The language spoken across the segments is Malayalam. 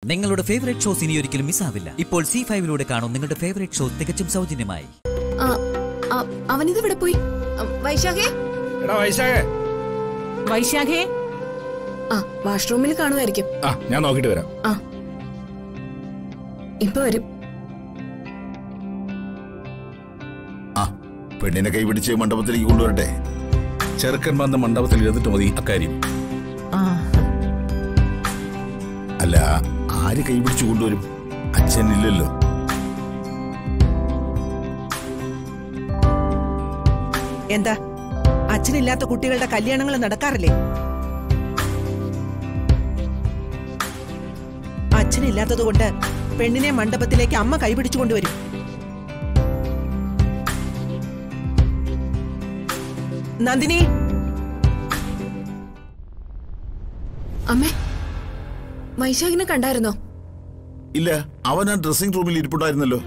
നിങ്ങളുടെ ഫേവറേറ്റ് ഷോസ് ഇനി ഒരിക്കലും മിസ്സാവില്ല ഇപ്പോൾ സി ഫൈവിലൂടെ കാണും നിങ്ങളുടെ ഫേവറേറ്റ് ഷോ തികച്ചും സൗജന്യമായി ആ, ആ, അവനിത് ഇവിടെ പോയി ആ, വൈശാഖേ എടാ വൈശാഖേ വൈശാഖേ ആ വാഷ്റൂമിൽ കാണുമായിരിക്കും ആ ഞാൻ നോക്കിട്ട് വരാം ആ ഇപ്പൊ വരും ആ പെണ്ണിനെ കൈപിടിച്ച് മണ്ഡപത്തിലേക്ക് കൊണ്ടുവരട്ടെ ചെറുക്കൻ വന്ന മണ്ഡപത്തിൽ ഇരുന്നിട്ട് മതി അക്കാര്യം ആ അല്ല ആര് കൈപിടിച്ചു കൊണ്ടുവരും അച്ഛനില്ലല്ലോ എന്താ അച്ഛനില്ലാത്ത കുട്ടികളുടെ കല്യാണങ്ങൾ നടക്കാറില്ലേ അച്ഛനില്ലാത്തത് കൊണ്ട് പെണ്ണിനെ മണ്ഡപത്തിലേക്ക് അമ്മ കൈപിടിച്ചു കൊണ്ടുവരും നന്ദിനി അമ്മേ വൈശാഖിനെ കണ്ടായിരുന്നോ ഇല്ല അവൻ ആ ഡ്രസ്സിംഗ് റൂമിൽ ഇരിപ്പുണ്ടായിരുന്നല്ലോ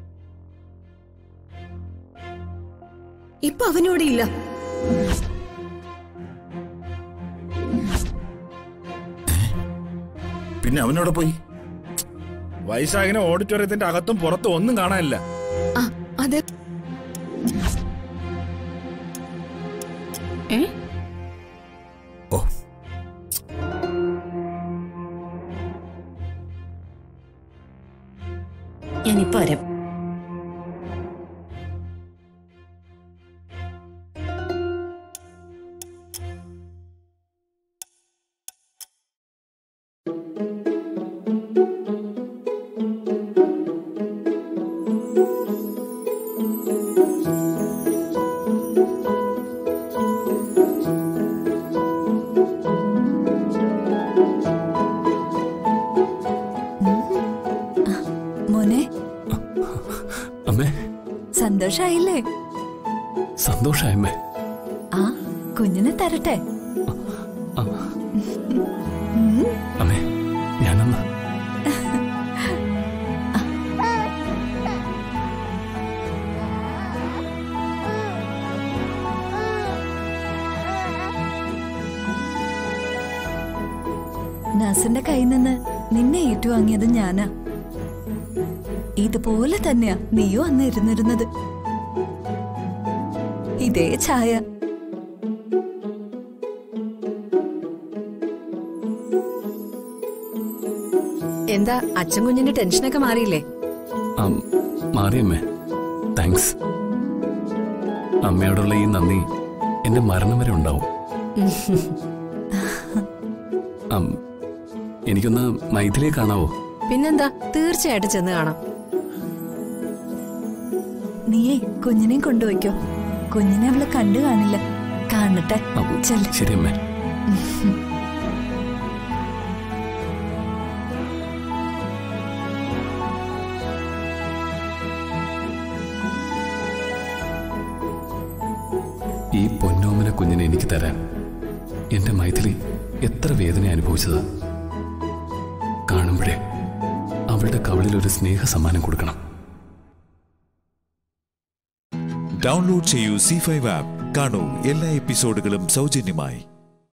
ഇപ്പൊ അവനിവിടെ ഇല്ല പിന്നെ അവനോടെ പോയി വൈശാഖിനെ ഓഡിറ്റോറിയത്തിന്റെ അകത്തും പുറത്തും ഒന്നും കാണാനില്ല ആ അതെ ഏ ഓ ഞാനിപ്പോ വരാം മോനെ അമ്മേ സന്തോഷായില്ലേ സന്തോഷായമ്മേ ആ കുഞ്ഞിനെ തരട്ടെ അമ്മേ ഞാനന്ന് നാസിന്റെ കയ്യിൽ നിന്ന് നിന്നെ ഏറ്റുവാങ്ങിയത് ഞാനാ ഇതുപോലെ തന്നെയാ നീയും അന്ന് ഇരുന്നിരുന്നത് ഇതേ ഛായ എന്താ അച്ഛൻ കുഞ്ഞിന്റെ ടെൻഷനൊക്കെ മാറിയില്ലേ ആ, മാറിയമ്മേ താങ്ക്സ് അമ്മയോടുള്ള ഈ നന്ദി എന്റെ മരണം വരെ ഉണ്ടാവും ആം, എനിക്കൊന്ന് മൈഥിലിയെ കാണാവോ പിന്നെന്താ തീർച്ചയായിട്ടും ചെന്ന് കാണാം നീയേ കുഞ്ഞിനെയും കൊണ്ടുവയ്ക്കോ കുഞ്ഞിനെ അവള് കണ്ടു കാണില്ല കാണട്ടെ ആ, ചെല്ല് ശരി അമ്മേ ഈ പൊന്നോമന കുഞ്ഞിനെ എനിക്ക് തരാൻ എന്റെ മൈഥിലി എത്ര വേദന അനുഭവിച്ചത് കാണുമ്പോഴേ അവളുടെ കവളിൽ ഒരു സ്നേഹ സമ്മാനം കൊടുക്കണം ഡൗൺലോഡ് ചെയ്യൂ സി ഫൈവ് ആപ്പ് കാണൂ എല്ലാ എപ്പിസോഡുകളും സൗജന്യമായി